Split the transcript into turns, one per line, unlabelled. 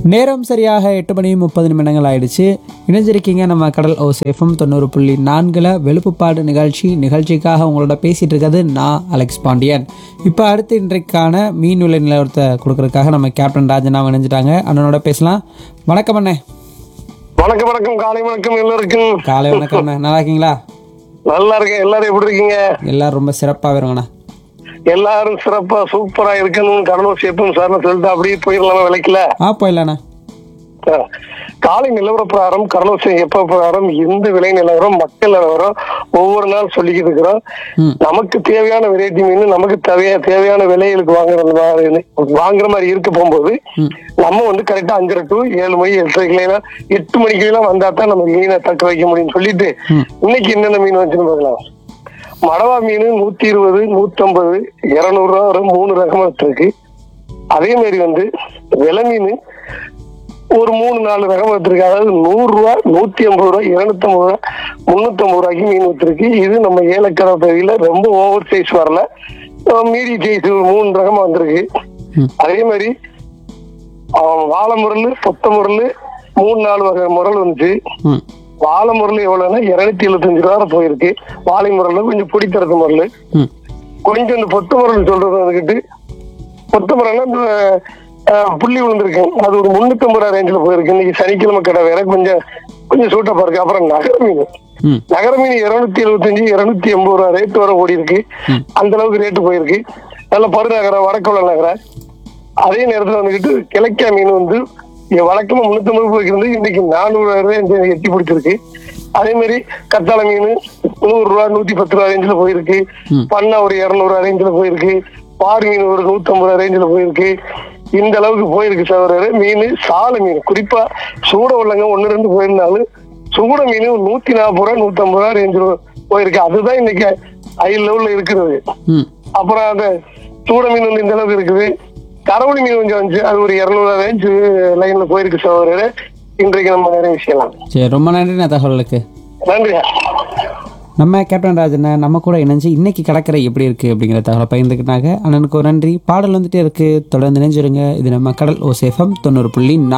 நேரம் சரியாக எட்டு மணி முப்பது நிமிடங்கள் ஆயிடுச்சு இணைஞ்சிருக்கீங்க நம்ம கடல் ஓ சேஃபம் தொண்ணூறு புள்ளி நான்கில் வெளுப்புப்பாடு நிகழ்ச்சி நிகழ்ச்சிக்காக உங்களோட பேசிட்டு இருக்கிறது நான் அலெக்ஸ் பாண்டியன் இப்போ அடுத்து இன்றைக்கான மீன் விலை நிலவரத்தை கொடுக்கறதுக்காக நம்ம கேப்டன் ராஜனாவும் இணைஞ்சிட்டாங்க அண்ணனோட பேசலாம் வணக்கம் அண்ணே
வணக்கம் வணக்கம் காலை வணக்கம் எல்லாருக்கும்
காலை வணக்கம் அண்ணே நல்லா இருக்கீங்களா
நல்லா இருக்கேன் எல்லாரும் எப்படி இருக்கீங்க
எல்லாரும் ரொம்ப சிறப்பாக வருங்கண்ணா
எல்லாரும் சிறப்பா சூப்பரா இருக்கணும் கடலூர் சேப்பும் சார்னு சொல்லிட்டு அப்படியே போயிடலாமா விலைக்கல
ஆ போயிடலாண்ணா
காலை நிலவர பிரகாரம் கடலூர் சே- எப்ப பிரகாரம் இந்த விலை நிலவரம் மக்கள் நிலவரம் ஒவ்வொரு நாள் சொல்லிக்கிட்டு இருக்கிறோம்
ம்.
நமக்கு தேவையான வெரைட்டி மீன் நமக்கு தேவையா தேவையான விலைகளுக்கு வாங்குற மாதிரி வாங்குற மாதிரி இருக்க போகும்போது
ம்.
நம்ம வந்து கரெக்டா அஞ்சரை டு ஏழு மணி எட்டரைக்குலாம் எட்டு மணிக்கு எல்லாம் வந்தா தான் நம்ம மீனை தக்க வைக்க முடியும்னு சொல்லிட்டு
ம்.
இன்னைக்கு என்னென்ன மீன் வச்சுன்னு பார்க்கலாம் மடவா மீன் நூத்தி இருபது நூத்தம்பது இருநூறு ரூபா வரை மூணு ரகமா இருக்கு அதே மாதிரி வந்து விலை மீன் ஒரு மூணு நாலு ரகம் வச்சிருக்கு அதாவது நூறு ரூபா நூத்தி ஐம்பது ரூபா இருநூத்தி ஐம்பது ரூபா முன்னூத்தி ஐம்பது ரூபாய்க்கு மீன் வச்சிருக்கு இது நம்ம ஏலக்கடை பகுதியில ரொம்ப ஓவர் சைஸ் வரல மீடி சைஸ் ஒரு மூணு ரகமா வந்திருக்கு
ம்.
அதே மாதிரி ஆஹ், வாழை முரல் பொத்த முரல் மூணு நாலு வகை முரல் வந்துச்சு
ம்
வாழை முரல் எவ்வளவுன்னா இருநூத்தி எழுபத்தஞ்சு ரூபா வரை போயிருக்கு வாழை முரல் கொஞ்சம் பிடித்தரத்து முரல்
ம்
கொஞ்சம் இந்த பொத்து முரல் சொல்றது வந்துகிட்டு பொத்து முரல்னா இந்த அஹ், புள்ளி விழுந்திருக்கு அது ஒரு முன்னூத்தம்பது ரூபா ரேஞ்சில் போயிருக்கு இன்னைக்கு சனிக்கிழமை கடை வேற கொஞ்சம் கொஞ்சம் சூட்டப்பா இருக்கு அப்புறம் நகர மீன்
ம்
நகர மீன் இருநூத்தி எழுபத்தஞ்சு இருநூத்தி எண்பது ரூபா ரேட் வரை ஓடி இருக்கு அந்த அளவுக்கு ரேட்டு போயிருக்கு நல்ல பருநகரம் வடக்குள்ள நகரம் அதே நேரத்துல வந்துகிட்டு கிழக்கா மீன் வந்து இங்க வழக்கமா முன்னூத்தம்பது போய்க்கிறது இன்னைக்கு நானூறு ரூபாய் எட்டி பிடிச்சிருக்கு அதே மாதிரி கத்தாழை மீன் நூறு ரூபா நூத்தி பத்து ரூபா ரேஞ்சில் போயிருக்கு பண்ணா ஒரு இருநூறு ரூபா ரேஞ்சில் போயிருக்கு பார் மீன் ஒரு நூத்தம்பது ரூபா ரேஞ்சில் போயிருக்கு இந்த அளவுக்கு போயிருக்கு சகோதரர் மீன் சாலை மீன் குறிப்பா சூட உள்ளங்க ஒன்னு ரெண்டு போயிருந்தாலும் சூட மீன் நூத்தி நாற்பது ரூபா நூத்தம்பது ரூபா ரேஞ்சில் போயிருக்கு அதுதான் இன்னைக்கு ஹை லெவல்ல இருக்கிறது
ம்
அப்புறம் அந்த சூட மீன் வந்து இந்த அளவுக்கு இருக்குது கரவணி மீன் கொஞ்சம் வந்துச்சு அது ஒரு இருநூறு ரேஞ்சு லைன்ல போயிருக்கு சகோதரர் இன்றைக்கு நம்ம நிறைய விஷயம்
சரி ரொம்ப நன்றிண்ணா தகவலுக்கு
நன்றி
நம்ம கேப்டன் ராஜனை நம்ம கூட இணைஞ்சு இன்னைக்கு கடற்கரை எப்படி இருக்கு அப்படிங்கிற தகவலை பகிர்ந்துக்கிட்டாங்க அண்ணனுக்கு ஒரு நன்றி பாடல் வந்துட்டே இருக்கு தொடர்ந்து இணைஞ்சிருங்க இது நம்ம கடல் ஓசேஃபம் தொண்ணூறு புள்ளி